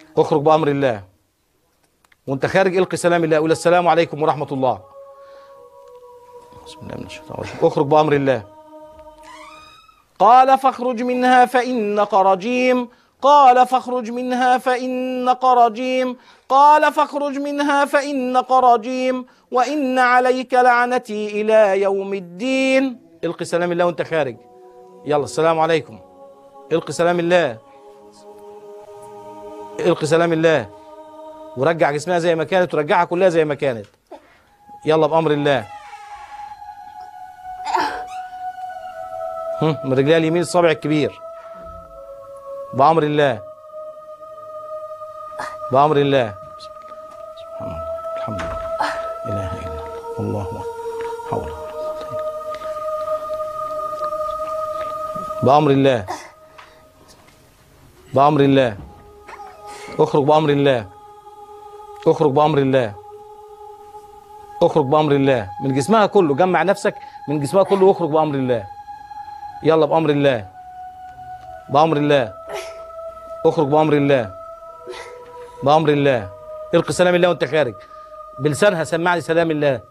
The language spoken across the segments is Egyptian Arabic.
اخرج بامر الله وانت خارج القي سلام الله قول السلام عليكم ورحمه الله بسم الله من الشيطان الرجيم اخرج بامر الله قال فاخرج منها فانك رجيم قال فاخرج منها فانك رجيم قال فاخرج منها فانك رجيم وان عليك لعنتي الى يوم الدين القي سلام الله وانت خارج يلا السلام عليكم القي سلام الله القي سلام الله ورجع جسمها زي ما كانت ورجعها كلها زي ما كانت يلا بامر الله هم، من رجليها اليمين الصابع الكبير بامر الله بامر الله سبحان الله الحمد لله لا اله الا الله الله اكبر حول ولا قوة إلا بالله. بامر الله بامر الله اخرج بامر الله اخرج بامر الله اخرج بامر الله من جسمها كله جمع نفسك من جسمها كله واخرج بامر الله يلا بامر الله بامر الله اخرج بامر الله بامر الله القي سلام الله وانت خارج بلسانها سمعني سلام الله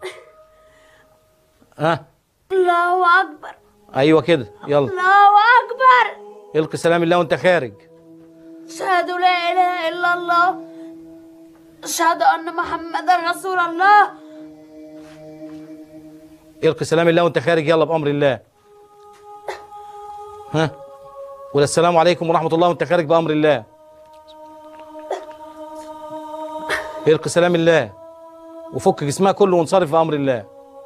ها الله أكبر ايوه كده يلا الله أكبر القي سلام الله وانت خارج أشهد لا إله إلا الله أشهد أن محمدا رسول الله القي سلام الله وانت خارج يلا بامر الله ها ولا السلام عليكم ورحمه الله وانت خارج بامر الله القي سلام الله وفك جسمها كله وانصرف بامر الله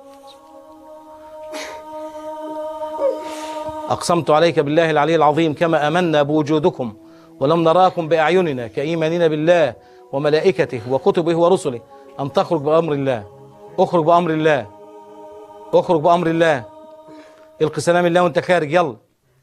اقسمت عليك بالله العلي العظيم كما امنا بوجودكم ولم نراكم باعيننا كايماننا بالله وملائكته وكتبه ورسله ان تخرج بامر الله اخرج بامر الله اخرج بامر الله القي سلام الله وانت خارج يلا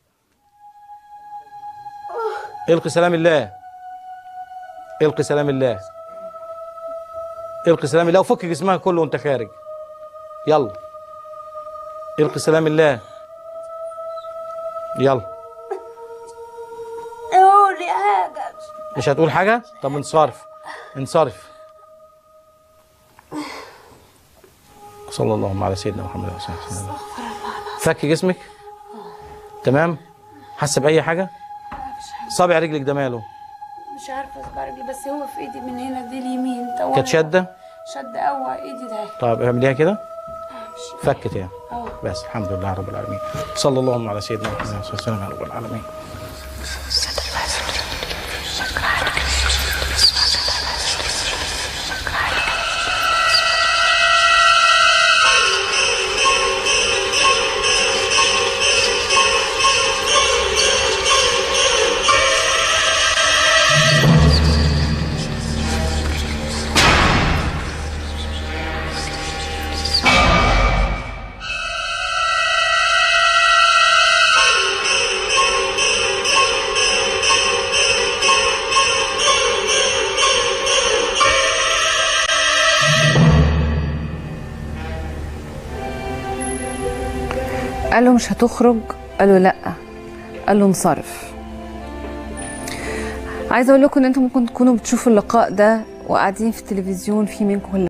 القي سلام الله القي سلام الله القي سلام الله وفك جسمها كله وانت خارج يلا القي سلام الله يلا قولي حاجة مش هتقول حاجه طب انصرف انصرف صلى الله على سيدنا محمد وعلى اله وسلم فك جسمك تمام حاسه باي حاجه صابع رجلك ده ماله مش عارفة أصبع رجلي بس هو في إيدي من هنا دي اليمين طول كانت شاده شد قوي إيدي ده طب اعمليها كده مش فكت يعني أهو بس الحمد لله رب العالمين صلى الله على سيدنا محمد وعلى اله وسلم يا رب العالمين قال له مش هتخرج قال له لا قال له انصرف عايزه اقول لكم ان انتم ممكن تكونوا بتشوفوا اللقاء ده وقاعدين في التلفزيون في منكم